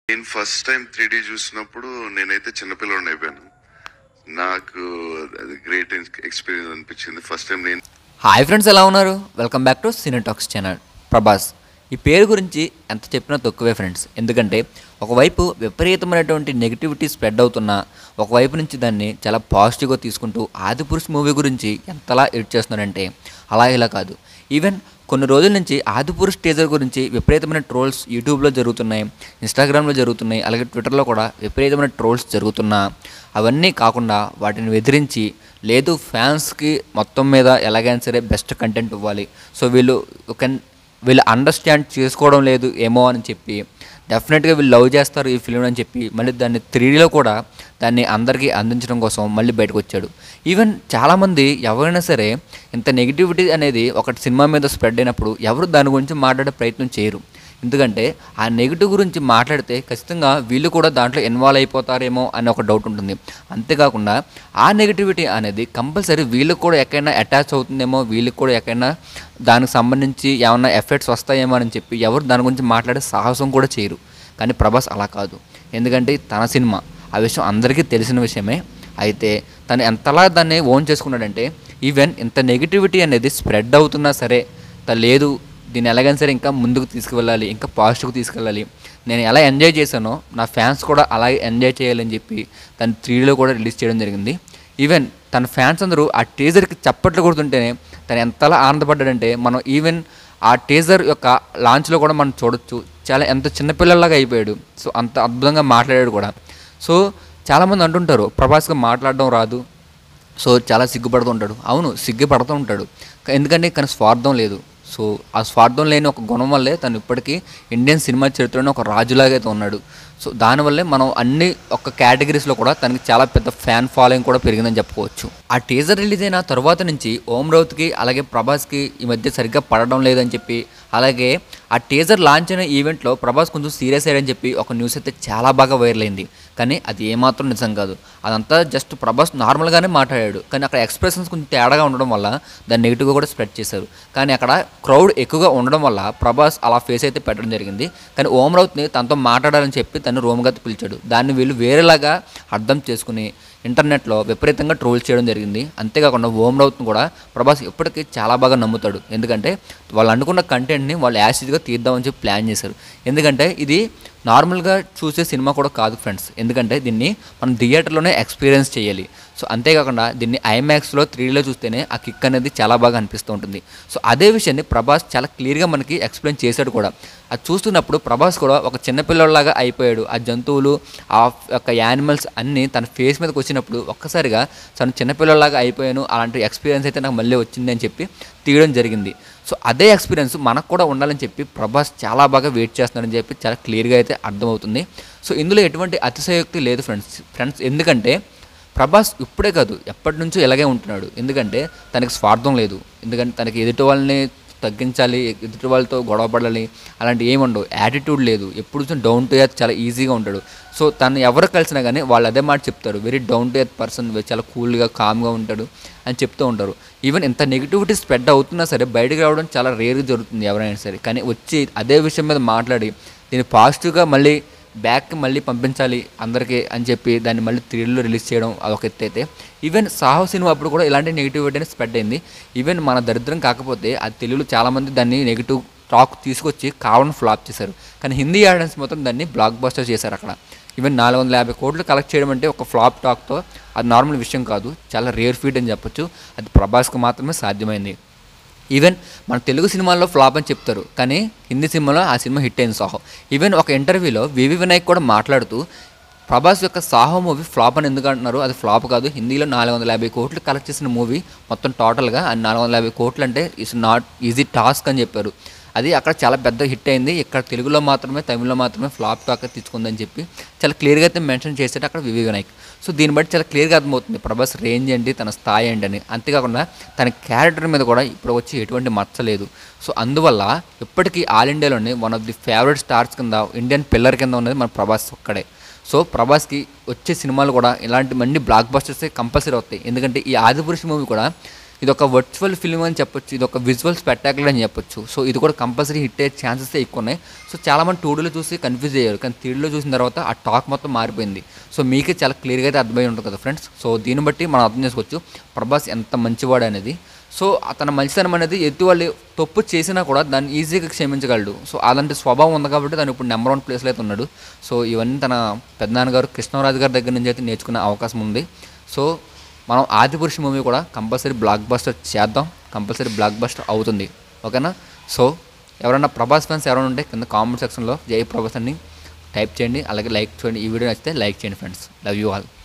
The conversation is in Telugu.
నేను ఫస్ట్ టైం త్రీ డీ చూసినప్పుడు నేనైతే చిన్నపిల్లడిని అయిపోయాను నాకు అది గ్రేట్ ఎక్స్పీరియన్స్ అనిపించింది ఫస్ట్ టైం నేను హాయ్ ఫ్రెండ్స్ ఎలా ఉన్నారు welcome back to Cinetalks channel Prabhas ఈ పేరు గురించి ఎంత చెప్పినా తక్కువే ఫ్రెండ్స్ ఎందుకంటే ఒకవైపు విపరీతమైనటువంటి నెగిటివిటీ స్ప్రెడ్ అవుతున్నా ఒకవైపు నుంచి దాన్ని చాలా పాజిటివ్గా తీసుకుంటూ ఆదిపురుష్ మూవీ గురించి ఎంతలా ఎడిట్ చేస్తున్నారంటే అలా ఇలా కాదు ఈవెన్ కొన్ని రోజుల నుంచి ఆదిపురుష్ టీజర్ గురించి విపరీతమైన ట్రోల్స్ యూట్యూబ్లో జరుగుతున్నాయి ఇన్స్టాగ్రామ్లో జరుగుతున్నాయి అలాగే ట్విట్టర్లో కూడా విపరీతమైన ట్రోల్స్ జరుగుతున్నా అవన్నీ కాకుండా వాటిని ఎదిరించి లేదు ఫ్యాన్స్కి మొత్తం మీద ఎలాగైనా సరే బెస్ట్ కంటెంట్ ఇవ్వాలి సో వీళ్ళు కెన్ వీళ్ళు అండర్స్టాండ్ చేసుకోవడం లేదు ఏమో అని చెప్పి డెఫినెట్గా వీళ్ళు లవ్ చేస్తారు ఈ ఫిలిం అని చెప్పి మళ్ళీ దాన్ని త్రీడీలో కూడా దాన్ని అందరికీ అందించడం కోసం మళ్ళీ బయటకు వచ్చాడు ఈవెన్ చాలామంది ఎవరైనా సరే ఇంత నెగిటివిటీ అనేది ఒక సినిమా మీద స్ప్రెడ్ అయినప్పుడు ఎవరు దాని గురించి మాట్లాడే ప్రయత్నం చేయరు ఎందుకంటే ఆ నెగిటివ్ గురించి మాట్లాడితే ఖచ్చితంగా వీళ్ళు కూడా దాంట్లో ఇన్వాల్వ్ అయిపోతారేమో అనే ఒక డౌట్ ఉంటుంది అంతేకాకుండా ఆ నెగిటివిటీ అనేది కంపల్సరీ వీళ్ళకి కూడా ఎక్కడైనా అటాచ్ అవుతుందేమో వీళ్ళకి కూడా ఎక్కడైనా దానికి సంబంధించి ఏమైనా ఎఫెక్ట్స్ వస్తాయేమో అని చెప్పి ఎవరు దాని గురించి మాట్లాడే సాహసం కూడా చేయరు కానీ ప్రభాస్ అలా కాదు ఎందుకంటే ఇది తన సినిమా ఆ విషయం అందరికీ తెలిసిన విషయమే అయితే తను ఎంతలా దాన్ని ఓన్ చేసుకున్నాడంటే ఈవెన్ ఇంత నెగిటివిటీ అనేది స్ప్రెడ్ అవుతున్నా సరే త- లేదు దీన్ని ఎలాగైనా సరే ఇంకా ముందుకు తీసుకువెళ్ళాలి ఇంకా పాజిటివ్గా తీసుకెళ్ళాలి నేను ఎలా ఎంజాయ్ చేశానో నా ఫ్యాన్స్ కూడా అలాగే ఎంజాయ్ చేయాలని చెప్పి తను త్రీడీలో కూడా రిలీజ్ చేయడం జరిగింది ఈవెన్ తన ఫ్యాన్స్ అందరూ ఆ టీజర్కి చప్పట్లు కొడుతుంటేనే తను ఎంతలా ఆనందపడ్డాడంటే మనం ఈవెన్ ఆ టీజర్ యొక్క లాంచ్లో కూడా మనం చూడొచ్చు చాలా ఎంత చిన్నపిల్లలాగా అయిపోయాడు సో అంత అద్భుతంగా మాట్లాడాడు కూడా సో చాలామంది అంటుంటారు ప్రభాస్గా మాట్లాడడం రాదు సో చాలా సిగ్గుపడుతూ ఉంటాడు అవును సిగ్గుపడుతూ ఉంటాడు కా- ఎందుకంటే కానీ స్వార్థం లేదు సో ఆ స్వార్థం లేని ఒక గుణం వల్లే తను ఇప్పటికీ ఇండియన్ సినిమా చరిత్రలో ఒక రాజులాగా అయితే ఉన్నాడు సో దానివల్లే మనం అన్ని ఒక కేటగిరీస్లో కూడా తనకి చాలా పెద్ద ఫ్యాన్ ఫాలోయింగ్ కూడా పెరిగిందని చెప్పుకోవచ్చు ఆ టీజర్ రిలీజ్ అయిన తర్వాత నుంచి ఓం రౌత్కి అలాగే ప్రభాస్కి ఈ మధ్య సరిగ్గా పడడం లేదని చెప్పి అలాగే ఆ టీజర్ లాంచ్ అయిన ఈవెంట్లో ప్రభాస్ కొంచెం సీరియస్ అయ్యాడని చెప్పి ఒక న్యూస్ అయితే చాలా బాగా వైరల్ అయింది కానీ అది ఏమాత్రం నిజం కాదు అదంతా జస్ట్ ప్రభాస్ నార్మల్గానే మాట్లాడాడు కానీ అక్కడ ఎక్స్ప్రెషన్స్ కొంచెం తేడాగా ఉండడం వల్ల దాన్ని నెగిటివ్గా కూడా స్ప్రెడ్ చేశారు కానీ అక్కడ క్రౌడ్ ఎక్కువగా ఉండడం వల్ల ప్రభాస్ అలా ఫేస్ అయితే పెట్టడం జరిగింది కానీ ఓం రౌత్ని తనతో మాట్లాడాలని చెప్పి తను రోమ్గా పిలిచాడు దాన్ని వీళ్ళు వేరేలాగా అర్థం చేసుకుని ఇంటర్నెట్లో విపరీతంగా ట్రోల్ చేయడం జరిగింది అంతేకాకుండా ఓం రౌత్ని కూడా ప్రభాస్ ఇప్పటికీ చాలా బాగా నమ్ముతాడు ఎందుకంటే వాళ్ళు అనుకున్న కంటెంట్ని వాళ్ళు యాసిడ్గా తీద్దామని చెప్పి ప్లాన్ చేశారు ఎందుకంటే ఇది నార్మల్గా చూసే సినిమా కూడా కాదు ఫ్రెండ్స్ ఎందుకంటే దీన్ని మనం థియేటర్లోనే ఎక్స్పీరియన్స్ చేయాలి సో అంతేకాకుండా దీన్ని ఐమాక్స్లో త్రీడీలో చూస్తేనే ఆ కిక్ అనేది చాలా బాగా అనిపిస్తూ ఉంటుంది సో అదే విషయాన్ని ప్రభాస్ చాలా క్లియర్గా మనకి ఎక్స్ప్లెయిన్ చేశాడు కూడా అది చూస్తున్నప్పుడు ప్రభాస్ కూడా ఒక చిన్నపిల్లలాగా అయిపోయాడు ఆ జంతువులు ఆ యొక్క యానిమల్స్ అన్నీ తన ఫేస్ మీదకి వచ్చినప్పుడు ఒక్కసారిగా తను చిన్నపిల్లలాగా అయిపోయాను అలాంటి ఎక్స్పీరియన్స్ అయితే నాకు మళ్ళీ వచ్చింది అని చెప్పి తీయడం జరిగింది సో అదే ఎక్స్పీరియన్స్ మనకు కూడా ఉండాలని చెప్పి ప్రభాస్ చాలా బాగా వెయిట్ చేస్తున్నాడని చెప్పి చాలా క్లియర్గా అయితే అర్థమవుతుంది సో ఇందులో ఎటువంటి అతిశయోక్తి లేదు ఫ్రెండ్స్ ఫ్రెండ్స్ ఎందుకంటే ప్రభాస్ ఇప్పుడే కాదు ఎప్పటి నుంచో ఇలాగే ఉంటున్నాడు ఎందుకంటే తనకి స్వార్థం లేదు ఎందుకంటే తనకి ఎదుటి వాళ్ళని తగ్గించాలి ఎదుటి వాళ్ళతో గొడవ పడాలి అలాంటి ఏమి ఉండవు యాటిట్యూడ్ లేదు ఎప్పుడు చూసినా డౌన్ టు ఎర్త్ చాలా ఈజీగా ఉంటాడు సో తను ఎవరు కలిసినా కానీ వాళ్ళు అదే మాట చెప్తారు very down to earth person చాలా కూల్గా కామ్గా ఉంటాడు అని చెప్తూ ఉంటారు ఈవెన్ ఇంత నెగిటివిటీ స్ప్రెడ్ అవుతున్నా సరే బయటకు రావడం చాలా రేర్గా జరుగుతుంది ఎవరైనా సరే కానీ వచ్చి అదే విషయం మీద మాట్లాడి దీన్ని పాజిటివ్గా మళ్ళీ బ్యాక్కి మళ్ళీ పంపించాలి అందరికీ అని చెప్పి దాన్ని మళ్ళీ త్రీలో రిలీజ్ చేయడం అదొక ఎత్తు అయితే ఈవెన్ సాహో సినిమా అప్పుడు కూడా ఇలాంటి నెగిటివిటీ అనేది స్ప్రెడ్ అయింది ఈవెన్ మన దరిద్రం కాకపోతే అది తెలుగులో చాలామంది దాన్ని నెగిటివ్ టాక్ తీసుకొచ్చి కావాలని ఫ్లాప్ చేశారు కానీ హిందీ ఆడియన్స్ మొత్తం దాన్ని బ్లాక్ బస్టర్ చేశారు అక్కడ ఈవెన్ నాలుగు వందల యాభై కోట్లు కలెక్ట్ చేయడం అంటే ఒక ఫ్లాప్ టాక్తో అది నార్మల్ విషయం కాదు చాలా రేర్ ఫీట్ అని చెప్పొచ్చు అది ప్రభాస్కి మాత్రమే సాధ్యమైంది ఈవెన్ మన తెలుగు సినిమాల్లో ఫ్లాప్ అని చెప్తారు కానీ హిందీ సినిమాలో ఆ సినిమా హిట్ అయింది సాహో ఈవెన్ ఒక ఇంటర్వ్యూలో వివి వినాయక్ కూడా మాట్లాడుతూ ప్రభాస్ యొక్క సాహో మూవీ ఫ్లాప్ అని ఎందుకు అంటున్నారు అది ఫ్లాప్ కాదు హిందీలో నాలుగు వందల యాభై కోట్లు కలెక్ట్ చేసిన మూవీ మొత్తం టోటల్గా అది నాలుగు వందల యాభై కోట్లు అంటే ఇట్స్ నాట్ ఈజీ టాస్క్ అని చెప్పారు అది అక్కడ చాలా పెద్ద హిట్ అయింది ఇక్కడ తెలుగులో మాత్రమే తమిళ్లో మాత్రమే ఫ్లాప్ టాక్ తీసుకుందని చెప్పి చాలా క్లియర్గా అయితే మెన్షన్ చేశాడు అక్కడ వివి వినాయక్ సో దీన్ని బట్టి చాలా క్లియర్గా అర్థమవుతుంది ప్రభాస్ రేంజ్ ఏంటి తన స్థాయి ఏంటి అని అంతేకాకుండా తన క్యారెక్టర్ మీద కూడా ఇప్పుడు వచ్చి ఎటువంటి మచ్చలేదు సో అందువల్ల ఇప్పటికీ ఆల్ ఇండియాలోనే one of the favourite stars కింద ఇండియన్ పిల్లర్ కింద ఉన్నది మన ప్రభాస్ ఒక్కడే సో ప్రభాస్కి వచ్చే సినిమాలు కూడా ఇలాంటి మంది బ్లాక్ బస్టర్సే కంపల్సరీ అవుతాయి ఎందుకంటే ఈ ఆదిపురుష్ మూవీ కూడా ఇది ఒక వర్చువల్ ఫిల్మ్ అని చెప్పొచ్చు ఇది ఒక విజువల్ స్పెక్టాకులర్ అని చెప్పొచ్చు సో ఇది కూడా కంపల్సరీ హిట్ అయ్యే ఛాన్సెస్ ఎక్కువ ఉన్నాయి సో చాలామంది టూడీలో చూసి కన్ఫ్యూజ్ అయ్యారు కానీ త్రీడీలో చూసిన తర్వాత ఆ టాక్ మొత్తం మారిపోయింది సో మీకే చాలా క్లియర్గా అయితే అర్థమై ఉంటుంది కదా ఫ్రెండ్స్ సో దీన్ని బట్టి మనం అర్థం చేసుకోవచ్చు ప్రభాస్ ఎంత మంచివాడు అనేది సో అతని మంచితనం అనేది ఎదుటి వాళ్ళు తప్పు చేసినా కూడా దాన్ని ఈజీగా క్షమించగలడు సో అలాంటి స్వభావం ఉంది కాబట్టి తను ఇప్పుడు నెంబర్ వన్ ప్లేస్లో అయితే ఉన్నాడు సో ఇవన్నీ తన పెద్దనాన్నగారు కృష్ణరాజు గారి దగ్గర నుంచి అయితే నేర్చుకునే అవకాశం ఉంది సో మనం ఆదిపురుష మూవీ కూడా కంపల్సరీ బ్లాక్ బస్టర్ చేద్దాం కంపల్సరీ బ్లాక్ బస్టర్ అవుతుంది ఓకేనా సో ఎవరైనా ప్రభాస్ ఫ్యాన్స్ ఎవరైనా ఉంటే కింద కామెంట్ సెక్షన్లో జై ప్రభాస్ అని టైప్ చేయండి అలాగే లైక్ చేయండి ఈ వీడియో నచ్చితే లైక్ చేయండి ఫ్రెండ్స్ లవ్ యూ ఆల్